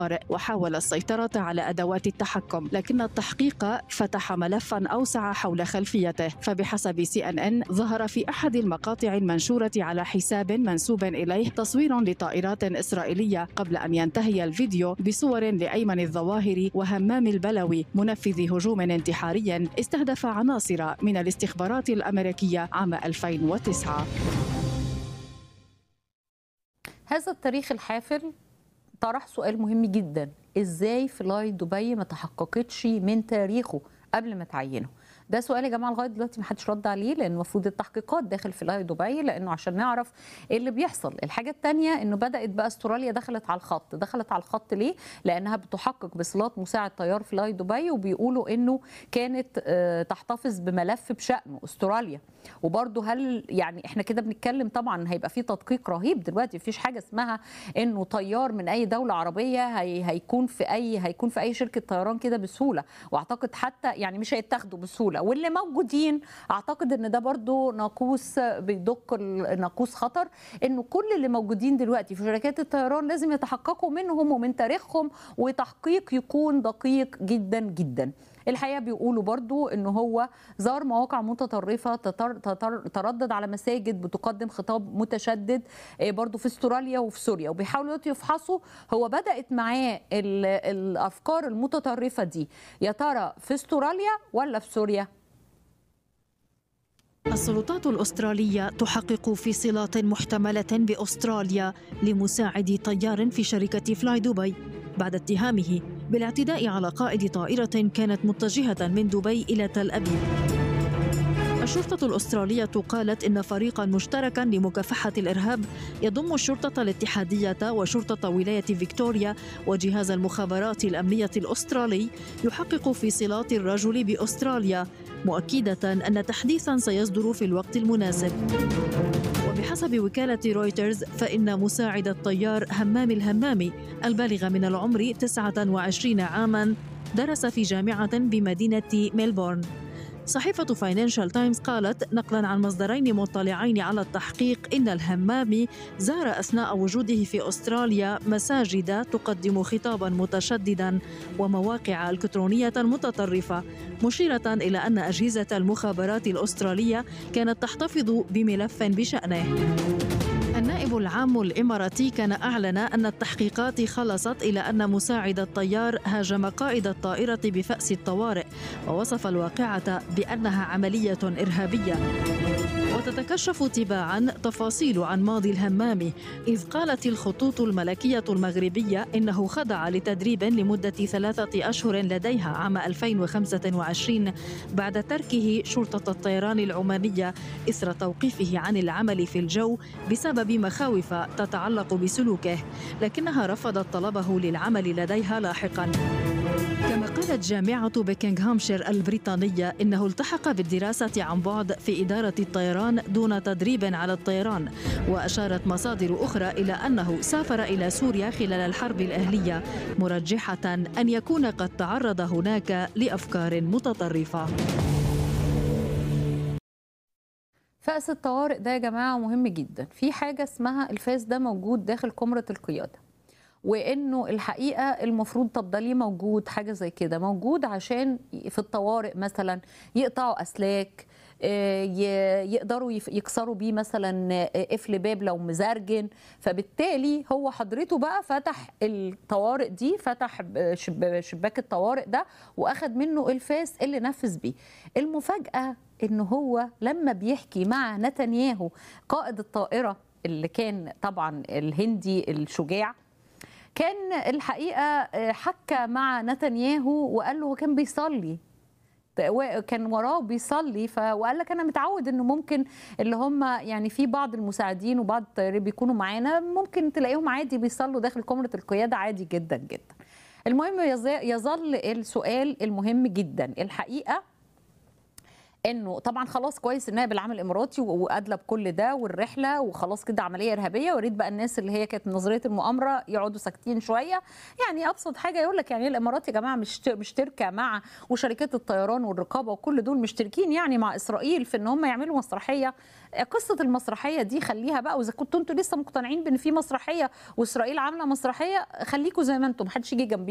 وحاول السيطرة على أدوات التحكم لكن التحقيق فتح ملفا أوسع حول خلفيته فبحسب سي أن أن ظهر في أحد المقاطع المنشورة على حساب منسوب إليه تصوير لطائرات إسرائيلية قبل أن ينتهي الفيديو بصور لأيمن الظواهر وهمام البلوي منفذ هجوم انتحاري استهدف عناصر من الاستخبارات الأمريكية عام 2009 هذا التاريخ الحافل طرح سؤال مهم جدا ازاي فلاي دبي ما تحققتش من تاريخه قبل ما تعينه ده سؤال يا جماعه لغايه دلوقتي ما حدش رد عليه لان المفروض التحقيقات داخل فلاي دبي لانه عشان نعرف ايه اللي بيحصل الحاجه الثانيه انه بدات بقى استراليا دخلت على الخط دخلت على الخط ليه لانها بتحقق بصلات مساعد طيار فلاي دبي وبيقولوا انه كانت تحتفظ بملف بشانه استراليا وبرضه هل يعني احنا كده بنتكلم طبعا هيبقى في تدقيق رهيب دلوقتي مفيش حاجه اسمها انه طيار من اي دوله عربيه هي هيكون في اي هيكون في اي شركه طيران كده بسهوله واعتقد حتى يعني مش هيتاخدوا بسهوله واللي موجودين اعتقد ان ده برضو ناقوس بيدق ناقوس خطر انه كل اللي موجودين دلوقتي في شركات الطيران لازم يتحققوا منهم ومن تاريخهم وتحقيق يكون دقيق جدا جدا الحقيقه بيقولوا برضو ان هو زار مواقع متطرفه تطر تطر تردد على مساجد بتقدم خطاب متشدد برضو في استراليا وفي سوريا وبيحاولوا يفحصوا هو بدات معاه الافكار المتطرفه دي يا ترى في استراليا ولا في سوريا السلطات الأسترالية تحقق في صلات محتملة بأستراليا لمساعد طيار في شركة فلاي دبي بعد اتهامه بالاعتداء على قائد طائرة كانت متجهة من دبي إلى تل أبيب الشرطة الأسترالية قالت إن فريقا مشتركا لمكافحة الإرهاب يضم الشرطة الاتحادية وشرطة ولاية فيكتوريا وجهاز المخابرات الأمنية الأسترالي يحقق في صلات الرجل بأستراليا مؤكدة أن تحديثا سيصدر في الوقت المناسب وبحسب وكالة رويترز فإن مساعد الطيار همام الهمامي البالغ من العمر 29 عاما درس في جامعة بمدينة ميلبورن صحيفة فاينانشال تايمز قالت نقلا عن مصدرين مطلعين على التحقيق إن الهمامي زار أثناء وجوده في أستراليا مساجد تقدم خطابا متشددا ومواقع إلكترونية متطرفة مشيرة إلى أن أجهزة المخابرات الأسترالية كانت تحتفظ بملف بشأنه النائب العام الإماراتي كان أعلن أن التحقيقات خلصت إلى أن مساعد الطيار هاجم قائد الطائرة بفأس الطوارئ ووصف الواقعة بأنها عملية إرهابية وتتكشف تباعا تفاصيل عن ماضي الهمام إذ قالت الخطوط الملكية المغربية إنه خضع لتدريب لمدة ثلاثة أشهر لديها عام 2025 بعد تركه شرطة الطيران العمانية إثر توقيفه عن العمل في الجو بسبب مخاوف تتعلق بسلوكه لكنها رفضت طلبه للعمل لديها لاحقا كما قالت جامعة بيكنغهامشير البريطانية إنه التحق بالدراسة عن بعد في إدارة الطيران دون تدريب على الطيران وأشارت مصادر أخرى إلى أنه سافر إلى سوريا خلال الحرب الأهلية مرجحة أن يكون قد تعرض هناك لأفكار متطرفة فأس الطوارئ ده يا جماعة مهم جدا في حاجة اسمها الفاس ده موجود داخل كمرة القيادة وانه الحقيقه المفروض طب ده ليه موجود حاجه زي كده موجود عشان في الطوارئ مثلا يقطعوا اسلاك يقدروا يكسروا بيه مثلا قفل باب لو مزرجن فبالتالي هو حضرته بقى فتح الطوارئ دي فتح شباك الطوارئ ده واخد منه الفاس اللي نفذ بيه المفاجاه ان هو لما بيحكي مع نتنياهو قائد الطائره اللي كان طبعا الهندي الشجاع كان الحقيقه حكى مع نتنياهو وقال له هو كان بيصلي كان وراه بيصلي ف... وقال لك انا متعود انه ممكن اللي هم يعني في بعض المساعدين وبعض الطيارين بيكونوا معانا ممكن تلاقيهم عادي بيصلوا داخل كاميرا القياده عادي جدا جدا. المهم يظل السؤال المهم جدا الحقيقه انه طبعا خلاص كويس انها بالعمل الاماراتي وادلى بكل ده والرحله وخلاص كده عمليه ارهابيه وريت بقى الناس اللي هي كانت نظريه المؤامره يقعدوا ساكتين شويه يعني ابسط حاجه يقول لك يعني الامارات يا جماعه مش مشتركه مع وشركات الطيران والرقابه وكل دول مشتركين يعني مع اسرائيل في ان هم يعملوا مسرحيه قصه المسرحيه دي خليها بقى واذا كنتوا انتوا لسه مقتنعين بان في مسرحيه واسرائيل عامله مسرحيه خليكم زي ما انتم محدش يجي جنبي